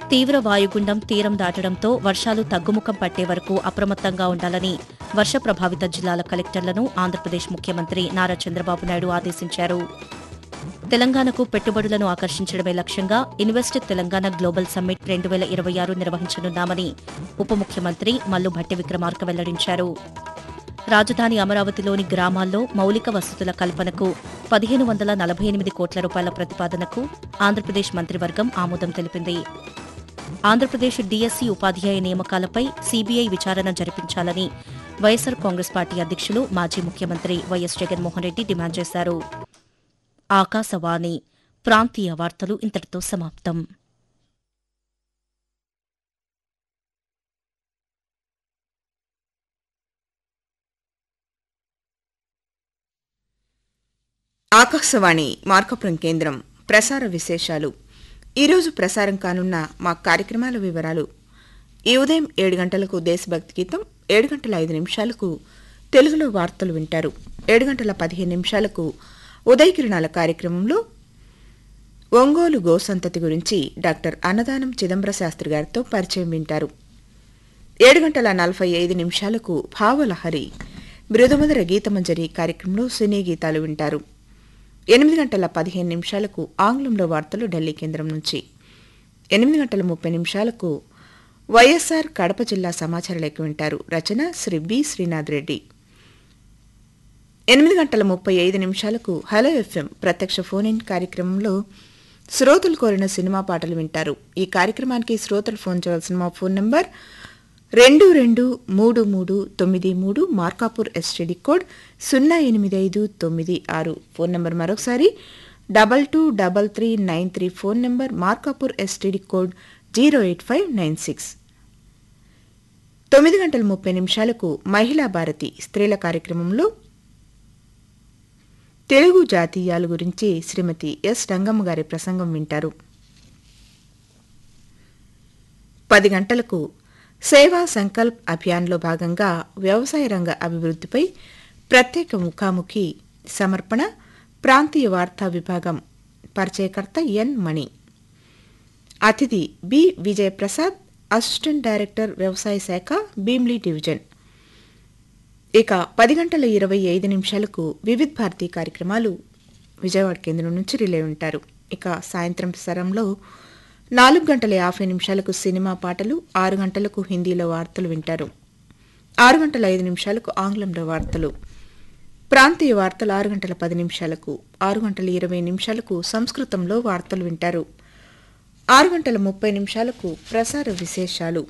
తీవ్ర వాయుగుండం తీరం దాటడంతో వర్షాలు తగ్గుముఖం పట్టే వరకు అప్రమత్తంగా ఉండాలని వర్ష ప్రభావిత జిల్లాల కలెక్టర్లను ఆంధ్రప్రదేశ్ ముఖ్యమంత్రి నారా చంద్రబాబు నాయుడు ఆదేశించారు తెలంగాణకు పెట్టుబడులను ఆకర్షించడమే లక్ష్యంగా ఇన్వెస్ట్ తెలంగాణ గ్లోబల్ సమ్మిట్ రెండు వేల ఇరవై ఆరు నిర్వహించనున్నామని ఉప ముఖ్యమంత్రి మల్లు భట్టి విక్రమార్క వెల్లడించారు రాజధాని అమరావతిలోని గ్రామాల్లో మౌలిక వసతుల కల్పనకు పదిహేను వందల నలభై ఎనిమిది కోట్ల రూపాయల ప్రతిపాదనకు ఆంధ్రప్రదేశ్ మంత్రివర్గం ఆమోదం తెలిపింది ఆంధ్రప్రదేశ్ డీఎస్సీ ఉపాధ్యాయ నియామకాలపై సీబీఐ విచారణ జరిపించాలని వైఎస్సార్ కాంగ్రెస్ పార్టీ అధ్యక్షులు మాజీ ముఖ్యమంత్రి వైఎస్ జగన్మోహన్ రెడ్డి డిమాండ్ చేశారు ఆకాశవాణి ప్రాంతీయ వార్తలు ఇంతటితో సమాప్తం ఆకాశవాణి మార్కపురం కేంద్రం ప్రసార విశేషాలు ఈరోజు ప్రసారం కానున్న మా కార్యక్రమాల వివరాలు ఈ ఉదయం ఏడు గంటలకు దేశభక్తి గీతం ఏడు గంటల ఐదు నిమిషాలకు తెలుగులో వార్తలు వింటారు ఏడు గంటల పదిహేను నిమిషాలకు ఉదయకిరణాల కార్యక్రమంలో ఒంగోలు గోసంతతి గురించి డాక్టర్ అన్నదానం చిదంబర శాస్త్రి గారితో పరిచయం వింటారు ఏడు గంటల నలభై ఐదు నిమిషాలకు భావలహరి మృదుమధుర గీతమంజరి కార్యక్రమంలో సినీ గీతాలు వింటారు ఎనిమిది గంటల పదిహేను నిమిషాలకు ఆంగ్లంలో వార్తలు ఢిల్లీ కేంద్రం నుంచి ఎనిమిది గంటల ముప్పై నిమిషాలకు వైఎస్ఆర్ కడప జిల్లా సమాచార లేఖ వింటారు రచన శ్రీ బి శ్రీనాథ్ రెడ్డి ఎనిమిది గంటల ముప్పై ఐదు నిమిషాలకు హలో ఎఫ్ఎం ప్రత్యక్ష ఫోన్ ఇన్ కార్యక్రమంలో శ్రోతలు కోరిన సినిమా పాటలు వింటారు ఈ కార్యక్రమానికి శ్రోతలు ఫోన్ చేయాల్సిన మా ఫోన్ నంబర్ రెండు రెండు మూడు మూడు తొమ్మిది మూడు మార్కాపూర్ ఎస్టీడీ కోడ్ సున్నా ఎనిమిది ఐదు తొమ్మిది ఆరు ఫోన్ నంబర్ మరొకసారి double two double three nine three phone number Markapur STD code zero eight five nine six తొమ్మిది గంటల ముప్పై నిమిషాలకు మహిళా భారతి స్త్రీల కార్యక్రమంలో తెలుగు జాతీయాల గురించి శ్రీమతి ఎస్ రంగమ్మ గారి ప్రసంగం వింటారు పది గంటలకు సేవా సంకల్ప్ అభియాన్లో భాగంగా వ్యవసాయ రంగ అభివృద్ధిపై ప్రత్యేక ముఖాముఖి సమర్పణ ప్రాంతీయ వార్తా విభాగం పరిచయకర్త ఎన్ మణి అతిథి బి విజయప్రసాద్ అసిస్టెంట్ డైరెక్టర్ వ్యవసాయ శాఖ భీమ్లీ డివిజన్ ఇక పది గంటల ఇరవై ఐదు నిమిషాలకు వివిధ్ భారతి కార్యక్రమాలు విజయవాడ కేంద్రం నుంచి రిలే ఉంటారు ఇక సాయంత్రం సరంలో నాలుగు గంటల యాభై నిమిషాలకు సినిమా పాటలు ఆరు గంటలకు హిందీలో వార్తలు వింటారు ఆరు గంటల ఐదు నిమిషాలకు ఆంగ్లంలో వార్తలు ప్రాంతీయ వార్తలు ఆరు గంటల పది నిమిషాలకు ఆరు గంటల ఇరవై నిమిషాలకు సంస్కృతంలో వార్తలు వింటారు ఆరు గంటల ముప్పై నిమిషాలకు ప్రసార విశేషాలు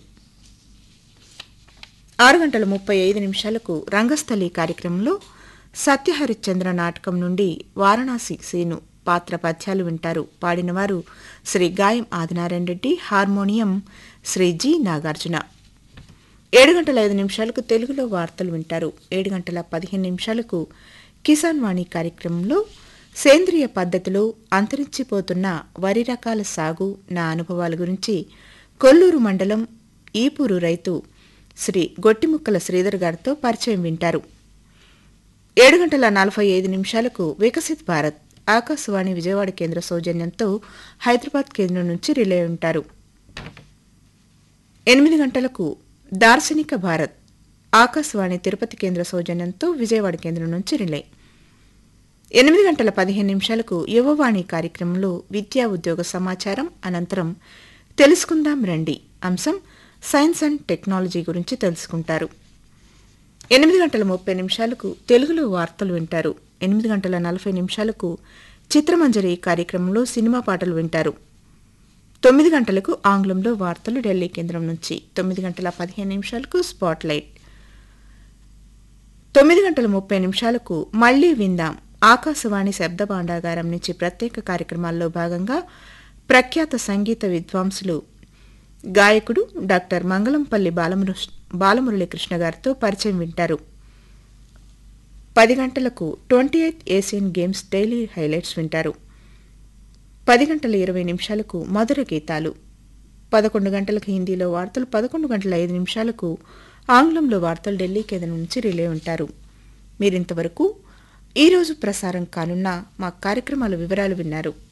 ఆరు గంటల ముప్పై ఐదు నిమిషాలకు రంగస్థలి కార్యక్రమంలో సత్యహరిశ్చంద్ర నాటకం నుండి వారణాసి సీను పాత్ర పద్యాలు వింటారు పాడినవారు శ్రీ గాయం ఆదినారాయణ రెడ్డి హార్మోనియం శ్రీ జి నాగార్జున ఏడు గంటల ఐదు నిమిషాలకు తెలుగులో వార్తలు వింటారు ఏడు గంటల పదిహేను నిమిషాలకు కిసాన్ వాణి కార్యక్రమంలో సేంద్రియ పద్ధతిలో అంతరించిపోతున్న వరి రకాల సాగు నా అనుభవాల గురించి కొల్లూరు మండలం ఈపూరు రైతు శ్రీ గొట్టిముక్కల శ్రీధర్ గారితో పరిచయం వింటారు ఏడు గంటల నలభై ఐదు నిమిషాలకు వికసిత్ భారత్ ఆకాశవాణి విజయవాడ కేంద్ర సౌజన్యంతో హైదరాబాద్ కేంద్రం నుంచి రిలే ఉంటారు ఎనిమిది గంటలకు దార్శనిక భారత్ ఆకాశవాణి తిరుపతి కేంద్ర సౌజన్యంతో విజయవాడ కేంద్రం నుంచి రిలే ఎనిమిది గంటల పదిహేను నిమిషాలకు యువవాణి కార్యక్రమంలో విద్యా ఉద్యోగ సమాచారం అనంతరం తెలుసుకుందాం రండి అంశం సైన్స్ అండ్ టెక్నాలజీ గురించి తెలుసుకుంటారు ఎనిమిది గంటల ముప్పై నిమిషాలకు తెలుగులో వార్తలు వింటారు ఎనిమిది గంటల నలభై నిమిషాలకు చిత్రమంజరి కార్యక్రమంలో సినిమా పాటలు వింటారు తొమ్మిది గంటలకు ఆంగ్లంలో వార్తలు ఢిల్లీ కేంద్రం నుంచి తొమ్మిది గంటల పదిహేను నిమిషాలకు స్పాట్ లైట్ తొమ్మిది గంటల ముప్పై నిమిషాలకు మళ్లీ విందాం ఆకాశవాణి శబ్ద భాండాగారం నుంచి ప్రత్యేక కార్యక్రమాల్లో భాగంగా ప్రఖ్యాత సంగీత విద్వాంసులు గాయకుడు డాక్టర్ మంగళంపల్లి బాలమురు బాలమురళీకృష్ణ గారితో పరిచయం వింటారు పది గంటలకు twenty eighth Asian games daily highlights వింటారు పది గంటల ఇరవై నిమిషాలకు మధుర గీతాలు పదకొండు గంటలకు హిందీలో వార్తలు పదకొండు గంటల ఐదు నిమిషాలకు ఆంగ్లంలో వార్తలు ఢిల్లీ కేంద్రం నుంచి రిలే ఉంటారు మీరింతవరకు ఈరోజు ప్రసారం కానున్న మా కార్యక్రమాల వివరాలు విన్నారు